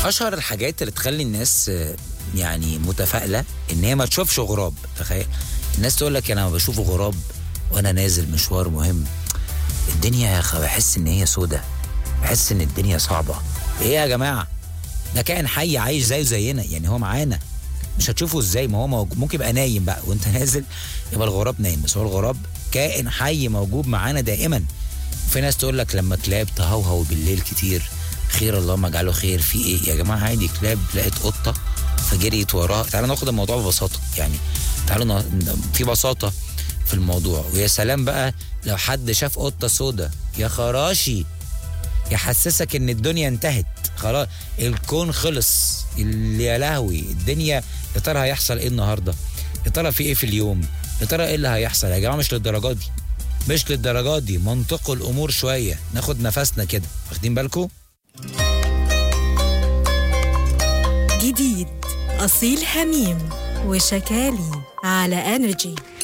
اشهر الحاجات اللي تخلي الناس آه، يعني متفائله ان هي ما تشوفش غراب تخيل الناس تقول لك انا لما بشوف غراب وانا نازل مشوار مهم الدنيا يا اخي بحس ان هي سودة بحس ان الدنيا صعبه ايه يا جماعه ده كائن حي عايش زيه زينا يعني هو معانا مش هتشوفه ازاي ما هو موجود ممكن يبقى نايم بقى وانت نازل يبقى الغراب نايم بس هو الغراب كائن حي موجود معانا دائما في ناس تقول لك لما كلاب تهوهو بالليل كتير خير اللهم اجعله خير في ايه يا جماعه عادي كلاب لقت قطه فجريت وراها تعالوا ناخد الموضوع ببساطه يعني تعالوا ن- في بساطه في الموضوع ويا سلام بقى لو حد شاف قطه سودا يا خراشي يحسسك ان الدنيا انتهت خلاص الكون خلص اللي يا لهوي الدنيا يا ترى هيحصل ايه النهارده يا ترى في ايه في اليوم يا ترى ايه اللي هيحصل يا جماعه مش للدرجات دي مش للدرجات دي منطقوا الامور شويه ناخد نفسنا كده واخدين بالكم جديد أصيل حميم وشكالي على انرجي